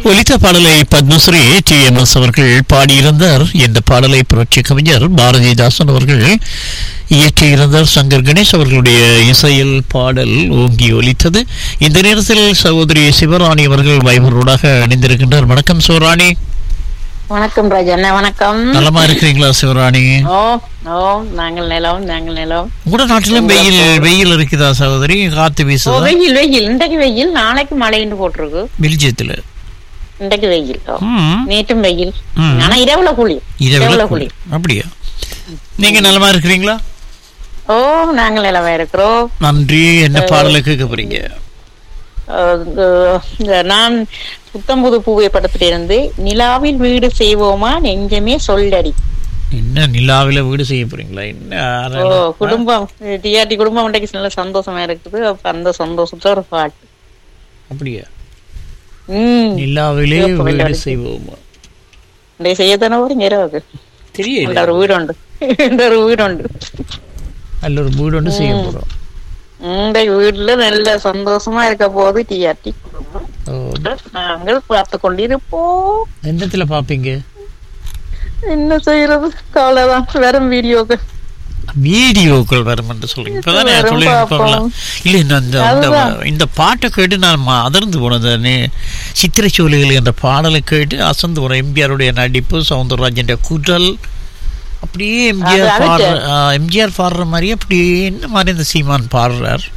ஒலித்த பாடலை Padmashri D M S அவர்கள் பாடியிருந்தார் இந்த பாடலை புரட்சி கவிஞர் பாரதிதாசன் அவர்கள் இயற்றியிருந்தார் சங்கர் கணேஷ் அவர்களுடைய இசையில் பாடல் ஓங்கி ஒலித்தது இந்த நேரத்தில் சகோதரி சிவராணி அவர்கள் வைபரோடாக இணைந்திருக்கின்றார் வணக்கம் சிவராணி வணக்கம் ராஜண்ணா வணக்கம் நலமா இருக்கிறீங்களா சிவராணி ஓ ஓ நாங்கள் நிலம் நாங்கள் நிலம் உங்களோட நாட்டிலும் வெயில் வெயில் இருக்குதா சகோதரி காத்து ஓ வீசுதா வெயில் வெயில் இன்றைக்கு வெயில் நாளைக்கு மழைன்னு போட்டிருக்கு பெல்ஜியத்துல இன்றைக்கு வெயில் ஓ. ம் நேற்றும் வெயில் ம். ஆனா இரவுல குளிர் இரவுல இரவுல குளி- குளிர் அப்படியா நீங்க நலமா இருக்கிறீங்களா ஓ நாங்கள் நிலவா இருக்கிறோம் நன்றி என்ன பாடலை கேட்க போறீங்க அஹ், இந்த நான் புத்தம்புது பூவை படத்துல இருந்து நிலாவில் வீடு செய்வோமா நெஞ்சமே சொல்லடி என்ன நிலாவில வீடு செய்ய போறீங்களா என்ன ஓ ஆரம்பம்? குடும்பம் டிஆர்டி குடும்பம் இன்றைக்கு நல்ல சந்தோஷமா இருக்குது அப்ப அந்த சந்தோஷத்துல ஒரு பாட்டு அப்படியா உம் நிலாவிலே சிவப்பு வீடு வெள்ளாடி. செய்வோமா இன்றைக்கு செய்யத்தானே போறீங்க இரவுக்கு தெரியல இந்த ஒரு வீடுണ്ട് இந்த ஒரு வீடுണ്ട് அல்ல ஒரு வீடு ஒன்று செய்ய போறோம் இந்த வீட்டுல நல்ல சந்தோஷமா இருக்க போது டிஆர்டி ஓ, நாங்கள் பார்த்து கொண்டிருப்போம் என்னத்துல பாப்பீங்க என்ன செய்யறது கவலைதான் வெறும் வீடியோக்கு வீடியோக்கள் வரும் என்று சொல்றீங்க இப்பதானே வரும் தொழில்நுட்பம்லாம் இல்ல இந்த இந்த- இந்த அதுதான். இந்த பாட்டை கேட்டு நான் ம- அதிர்ந்து போனது நே- சித்திரை சோலைகள் என்ற பாடலை கேட்டு அசந்து போனேன் எம்ஜிஆருடைய நடிப்பு சவுந்தரராஜன் குரல் அப்படியே எம்ஜிஆர் அது பாடுற ஆ, எம்ஜிஆர் பாடுற மாதிரியே அப்படியே என்ன மாதிரி இந்த சீமான் பாடுறார்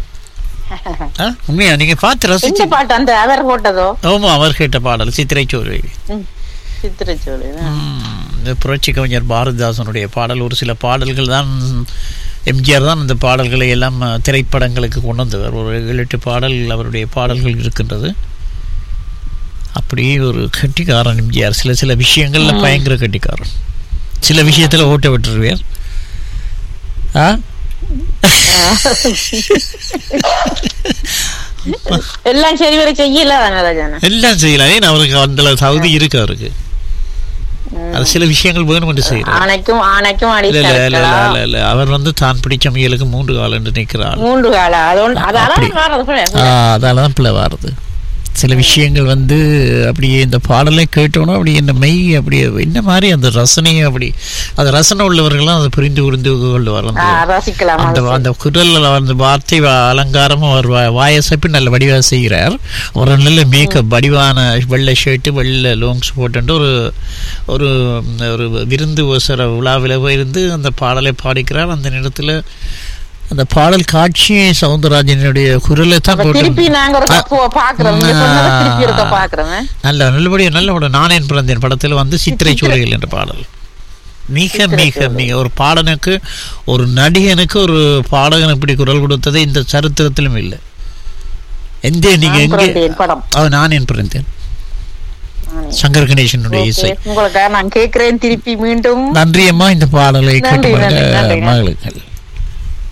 ஆ, உண்மையா நீங்க பார்த்து இந்த ரசிச்சு பாட்டு அந்த அவர் போட்டதோ ஆமா அவர் கேட்ட பாடல் சித்திரை சோலை சித்திரச்சோழி ம், இந்த புரட்சி கவிஞர் பாரதிதாசனுடைய பாடல் ஒரு சில பாடல்கள் தான் எம்ஜிஆர் தான் அந்த பாடல்களை எல்லாம் அஹ், திரைப்படங்களுக்கு கொண்டு வந்தவர் ஒரு ஏழு எட்டு பாடல் அவருடைய பாடல்கள் இருக்கின்றது அப்படியே ஒரு கட்டிக்காரன் எம்ஜிஆர் சில சில விஷயங்கள்ல பயங்கர கட்டிக்காரன் சில விஷயத்துல ஓட்ட விட்டுருவார் ஆ எல்லாம் சரி வரை செய்யல தானே ராஜானா எல்லாம் செய்யலாம் ஏன் அவருக்கு அந்த தகுதி இருக்கு அவருக்கு அது சில விஷயங்கள் வேணும் என்று செய்யறார் ஆணைக்கும் ஆணைக்கும் இல்ல இல்ல இல்ல இல்ல அடிக்கலாம் இல்ல இல்ல அவர் வந்து தான் பிடிச்ச முயலுக்கு மூன்று கால் என்று நிற்கிறார் மூன்று கால அது ஒன்று அதால அப்படி. மாறது போல. அதால தான் பிள்ளை வருது சில விஷயங்கள் வந்து அப்படியே இந்த பாடலை கேட்டோன்னா அப்படி இந்த மெய் அப்படியே என்ன மாதிரி அந்த ரசனையை அப்படி அந்த ரசனை உள்ளவர்கள்லாம் அதை புரிந்து புரிந்து கொண்டு ஆ, வரலாம் ரசிக்கலாம் அந்த அந்த குரலில் அந்த வார்த்தை வ- அலங்காரமும் அவர் வா- வாயசைப்பு நல்ல வடிவாக செய்கிறார் ஒரு நல்ல மேக்கப் வடிவான வெள்ளை ஷர்ட்டு வெள்ளை லோங்ஸ் போட்டு ஒரு ஒரு ஒரு விருந்து ஒசர விழாவில் இருந்து அந்த பாடலை பாடிக்கிறார் அந்த நேரத்தில் அந்த பாடல் காட்சியை சவுந்தரராஜனுடைய குரலை தான் அப்ப போட்டு திருப்பி நாங்க ஒரு போ- பாக்குறோம் நீங்க சொன்னதை திருப்பி இருக்க பாக்குறோம் நல்ல நல்லபடியாக நல்ல ஒரு நானேன் பிறந்தேன் படத்தில் வந்து சித்திரை சூழல் என்ற பாடல் மிக மிக மிக ஒரு பாடனுக்கு ஒரு நடிகனுக்கு ஒரு பாடகன் இப்படி குரல் கொடுத்தது இந்த சரித்திரத்திலும் இல்லை எந்த நீங்க எங்கே பிறந்தேன் படம் அது நானேன் பிறந்தேன் சங்கர் கணேசனுடைய இசை உங்களுக்காக நான் கேக்குறேன் திருப்பி மீண்டும் நன்றி அம்மா இந்த பாடலை நன்றி, கேட்டு நன்றி, நன்றி. மகளுங்கள்